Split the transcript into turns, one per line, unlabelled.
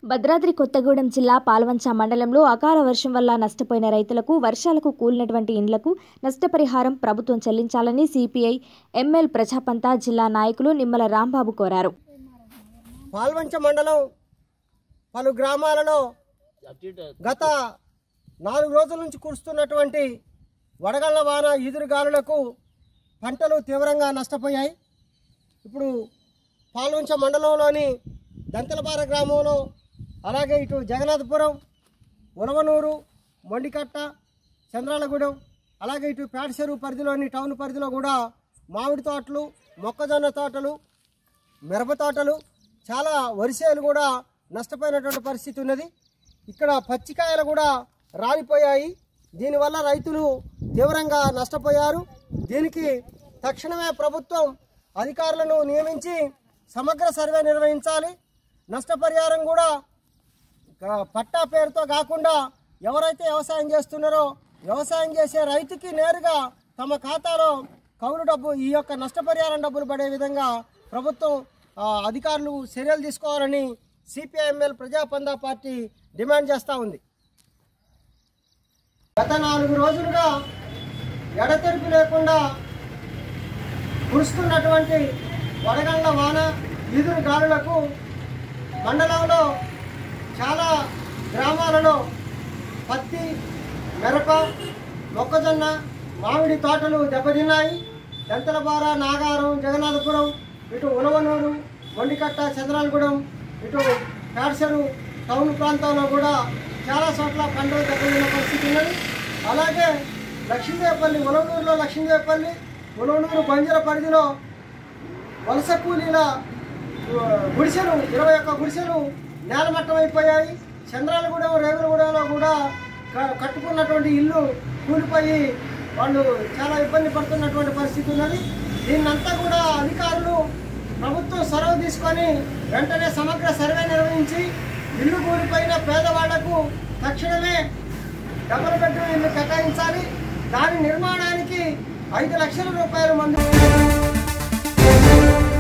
భద్రాద్రి కొత్తగూడెం జిల్లా పాల్వంచ మండలంలో అకాల వర్షం వల్ల నష్టపోయిన రైతులకు వర్షాలకు కూలినటువంటి ఇండ్లకు నష్టపరిహారం ప్రభుత్వం చెల్లించాలని సిపిఐ ఎంఎల్ ప్రజాపంతా జిల్లా నాయకులు నిమ్మల రాంబాబు కోరారు
పాల్వంచ మండలం పలు గ్రామాలలో గత నాలుగు రోజుల నుంచి కురుస్తున్నటువంటి వడగళ్ల వాన ఈదురుగాలులకు పంటలు తీవ్రంగా నష్టపోయాయి ఇప్పుడు పాల్వంచ మండలంలోని దంతలపార గ్రామంలో అలాగే ఇటు జగన్నాథపురం ఉలవనూరు మొండికట్ట చంద్రాలగూడెం అలాగే ఇటు పేటచెరు పరిధిలోని టౌన్ పరిధిలో కూడా మామిడి తోటలు మొక్కజొన్న తోటలు మిరప తోటలు చాలా వరిసేలు కూడా నష్టపోయినటువంటి పరిస్థితి ఉన్నది ఇక్కడ పచ్చికాయలు కూడా రాలిపోయాయి దీనివల్ల రైతులు తీవ్రంగా నష్టపోయారు దీనికి తక్షణమే ప్రభుత్వం అధికారులను నియమించి సమగ్ర సర్వే నిర్వహించాలి నష్టపరిహారం కూడా క- పట్టా పేరుతో కాకుండా ఎవరైతే వ్యవసాయం చేస్తున్నారో వ్యవసాయం చేసే రైతుకి నేరుగా తమ ఖాతాలో కౌలు డబ్బు ఈ యొక్క నష్టపరిహారం డబ్బులు పడే విధంగా ప్రభుత్వం ఆ, అధికారులు చర్యలు తీసుకోవాలని సిపిఐఎంఎల్ ప్రజాపందా పార్టీ డిమాండ్ చేస్తూ ఉంది గత నాలుగు రోజులుగా ఎడతెరిపి లేకుండా కురుస్తున్నటువంటి వడగండ్ల వాన ఈదురు గాలులకు మండలంలో చాలా గ్రామాలలో పత్తి మిరప మొక్కజొన్న మామిడి తోటలు దెబ్బతిన్నాయి దంతలబార నాగారం జగన్నాథపురం ఇటు ఉలవనూరు మొండికట్ట చంద్రాలగూడెం ఇటు పేడ్సరు టౌన్ ప్రాంతంలో కూడా చాలా చోట్ల పంటలు దెబ్బతిన్న పరిస్థితి ఉన్నది అలాగే లక్ష్మీదేవపల్లి ఉలవనూరులో లక్ష్మీదేవపల్లి ఉలవనూరు బంజర పరిధిలో వలస కూలీల ఆ, గుడిసెలు ఇరవై ఒక్క గుడిసెలు నేలమట్టం అయిపోయాయి చంద్రాలగూడెం రేగులగూడెంలో కూడా క- కట్టుకున్నటువంటి ఇల్లు కూలిపోయి వాళ్ళు చాలా ఇబ్బంది పడుతున్నటువంటి పరిస్థితి ఉన్నది దీన్నంతా కూడా అధికారులు ప్రభుత్వం చొరవ తీసుకొని వెంటనే సమగ్ర సర్వే నిర్వహించి ఇల్లు కూలిపోయిన పేదవాళ్లకు తక్షణమే డబుల్ బెడ్రూమ్ ఇల్లు కేటాయించాలి దాని నిర్మాణానికి ఐదు లక్షల రూపాయలు మంజూరు